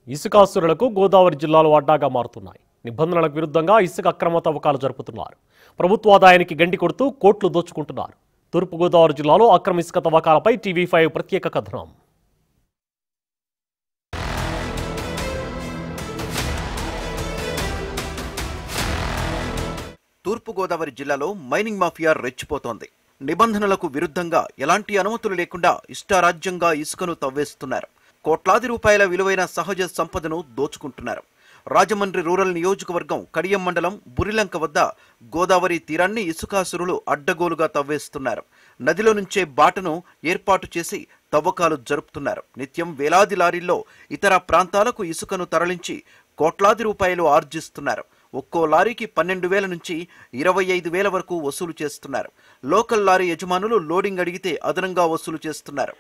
ఇసుకాసురులకు గోదావరి జిల్లాలో అడ్డాగా మారుతున్నాయి నిబంధనలకు విరుద్ధంగా ఇసుక అక్రమ తవ్వకాలు జరుపుతున్నారు ప్రభుత్వ ఆదాయానికి గండి కొడుతూ కోట్లు దోచుకుంటున్నారు తూర్పుగోదావరి జిల్లాలో అక్రమ ఇసుక తవ్వకాలపై టీవీ ఫైవ్ ప్రత్యేక కథనం తూర్పుగోదావరి జిల్లాలో మైనింగ్ మాఫియా రెచ్చిపోతోంది నిబంధనలకు విరుద్ధంగా ఎలాంటి అనుమతులు లేకుండా ఇష్టారాజ్యంగా ఇసుకను తవ్వేస్తున్నారు కోట్లాది రూపాయల విలువైన సహజ సంపదను దోచుకుంటున్నారు రాజమండ్రి రూరల్ నియోజకవర్గం కడియం మండలం బురిలంక వద్ద గోదావరి తీరాన్ని ఇసుకాసురులు అడ్డగోలుగా తవ్వేస్తున్నారు నదిలో నుంచే బాటను ఏర్పాటు చేసి తవ్వకాలు జరుపుతున్నారు నిత్యం వేలాది లారీల్లో ఇతర ప్రాంతాలకు ఇసుకను తరలించి కోట్లాది రూపాయలు ఆర్జిస్తున్నారు ఒక్కో లారీకి పన్నెండు వేల నుంచి ఇరవై ఐదు వేల వరకు వసూలు చేస్తున్నారు లోకల్ లారీ యజమానులు లోడింగ్ అడిగితే అదనంగా వసూలు చేస్తున్నారు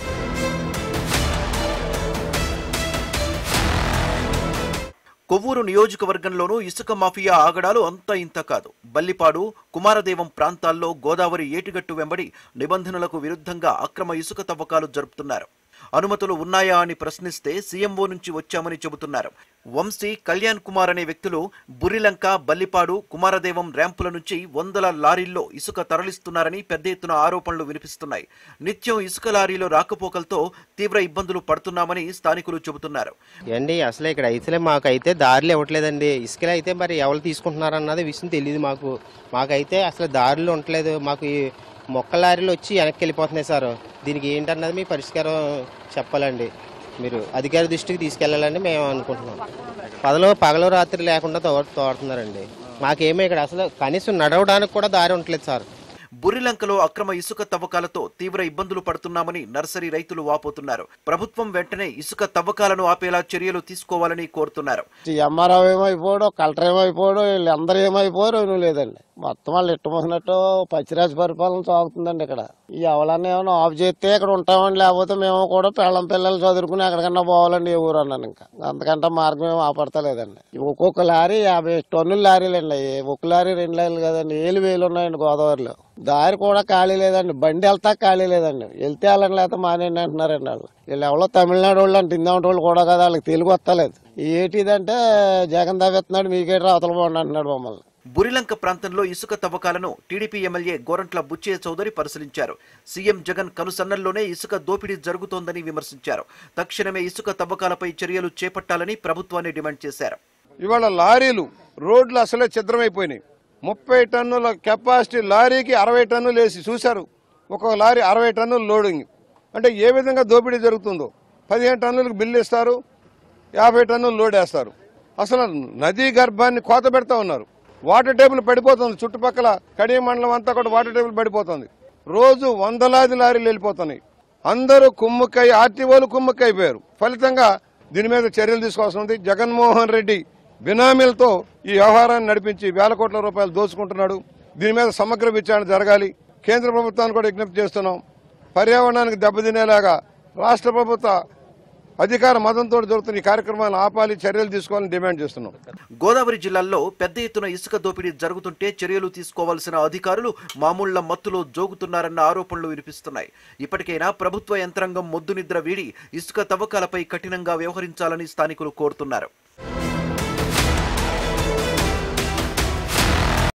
కొవ్వూరు నియోజకవర్గంలోనూ ఇసుక మాఫియా ఆగడాలు అంత ఇంత కాదు బల్లిపాడు కుమారదేవం ప్రాంతాల్లో గోదావరి ఏటిగట్టు వెంబడి నిబంధనలకు విరుద్ధంగా అక్రమ ఇసుక తవ్వకాలు జరుపుతున్నారు అనుమతులు ఉన్నాయా అని ప్రశ్నిస్తే సీఎంఓ నుంచి వచ్చామని చెబుతున్నారు వంశీ కళ్యాణ్ కుమార్ అనే వ్యక్తులు బురిలంక బల్లిపాడు కుమారదేవం ర్యాంపుల నుంచి వందల లారీల్లో ఇసుక తరలిస్తున్నారని పెద్ద ఎత్తున ఆరోపణలు వినిపిస్తున్నాయి నిత్యం ఇసుక లారీలో రాకపోకలతో తీవ్ర ఇబ్బందులు పడుతున్నామని స్థానికులు చెబుతున్నారు ఏండి అసలు ఇక్కడ అయితే మాకైతే దారులు ఇవ్వట్లేదండి ఇసుకలు అయితే మరి ఎవరు తీసుకుంటున్నారు అన్నది విషయం తెలియదు మాకు మాకైతే అసలు దారులు ఉండట్లేదు మాకు ఈ మొక్క లారీలు వచ్చి వెనక్కి వెళ్ళిపోతున్నాయి సార్ దీనికి ఏంటన్నది మీ పరిష్కారం చెప్పాలండి మీరు అధికారి దృష్టికి తీసుకెళ్లాలని మేము అనుకుంటున్నాం పగలు పగలు రాత్రి లేకుండా తో తోడుతున్నారండి మాకేమీ ఇక్కడ అసలు కనీసం నడవడానికి కూడా దారి ఉండట్లేదు సార్ బురిలంకలో అక్రమ ఇసుక తవ్వకాలతో తీవ్ర ఇబ్బందులు పడుతున్నామని నర్సరీ రైతులు వాపోతున్నారు ప్రభుత్వం వెంటనే ఇసుక తవ్వకాలను ఆపేలా చర్యలు తీసుకోవాలని కోరుతున్నారు ఎంఆర్ఓ ఏమైపోయాడో కలెక్టర్ ఏమైపోయాడో వీళ్ళందరూ ఏమైపోయారో ఏమీ లేదండి మొత్తం వాళ్ళు ఇట్టమోసినట్టు పచ్చిరాజు పరిపాలన సాగుతుందండి ఇక్కడ ఈ ఎవరన్నా ఏమైనా ఆఫ్ చేస్తే ఇక్కడ ఉంటామండి లేకపోతే మేము కూడా పిల్లం పిల్లలు చదువుకుని ఎక్కడికన్నా పోవాలండి ఏ ఊరు అన్నాను ఇంకా అంతకంటే మార్గం ఏం ఆపడతలేదండి ఒక్కొక్క లారీ యాభై టన్నుల లారీలు అండి అవి ఒక లారీ రెండు లారీలు కదండి ఏళ్ళు వేలు ఉన్నాయండి గోదావరిలో దారి కూడా ఖాళీ లేదండి బండి వెళ్తా ఖాళీ లేదండి వెళ్తే వాళ్ళని లేకపోతే మానేయండి అంటున్నారండి వాళ్ళు వీళ్ళు ఎవరో తమిళనాడు వాళ్ళు అంటే ఇందాంటి వాళ్ళు కూడా కదా వాళ్ళకి తెలుగు వస్తలేదు ఏటిదంటే జగన్ దావెత్తున్నాడు మీకేటి అవతల పోండి అంటున్నాడు మమ్మల్ని బురిలంక ప్రాంతంలో ఇసుక తవ్వకాలను టీడీపీ ఎమ్మెల్యే గోరంట్ల బుచ్చయ్య చౌదరి పరిశీలించారు సీఎం జగన్ కనుసన్నల్లోనే ఇసుక దోపిడీ జరుగుతోందని విమర్శించారు తక్షణమే ఇసుక తవ్వకాలపై చర్యలు చేపట్టాలని ప్రభుత్వాన్ని డిమాండ్ చేశారు ఇవాళ లారీలు రోడ్లు అసలే ఛిద్రమైపోయినాయి ముప్పై టన్నుల కెపాసిటీ లారీకి అరవై టన్నులు వేసి చూశారు ఒక లారీ అరవై టన్నులు లోడింగ్ అంటే ఏ విధంగా దోపిడీ జరుగుతుందో పదిహేను టన్నులకు బిల్లు ఇస్తారు యాభై టన్నులు లోడ్ వేస్తారు అసలు నదీ గర్భాన్ని కోత పెడతా ఉన్నారు వాటర్ టేబుల్ పడిపోతుంది చుట్టుపక్కల కడియ మండలం అంతా కూడా వాటర్ టేబుల్ పడిపోతుంది రోజు వందలాది లారీలు వెళ్ళిపోతున్నాయి అందరూ కుమ్ముక్కై ఆర్టీఓలు కుమ్ముక్కైపోయారు ఫలితంగా దీని మీద చర్యలు తీసుకోవాల్సి ఉంది జగన్మోహన్ రెడ్డి బినామీలతో ఈ వ్యవహారాన్ని నడిపించి వేల కోట్ల రూపాయలు దోచుకుంటున్నాడు దీని మీద సమగ్ర విచారణ జరగాలి కేంద్ర ప్రభుత్వాన్ని కూడా విజ్ఞప్తి చేస్తున్నాం పర్యావరణానికి దెబ్బతినేలాగా రాష్ట్ర ప్రభుత్వ అధికార మతంతో జరుగుతున్న ఈ కార్యక్రమాలను ఆపాలి చర్యలు తీసుకోవాలని డిమాండ్ చేస్తున్నాం గోదావరి జిల్లాల్లో పెద్ద ఎత్తున ఇసుక దోపిడీ జరుగుతుంటే చర్యలు తీసుకోవాల్సిన అధికారులు మామూళ్ల మత్తులో జోగుతున్నారన్న ఆరోపణలు వినిపిస్తున్నాయి ఇప్పటికైనా ప్రభుత్వ యంత్రాంగం మొద్దు నిద్ర వీడి ఇసుక తవ్వకాలపై కఠినంగా వ్యవహరించాలని స్థానికులు కోరుతున్నారు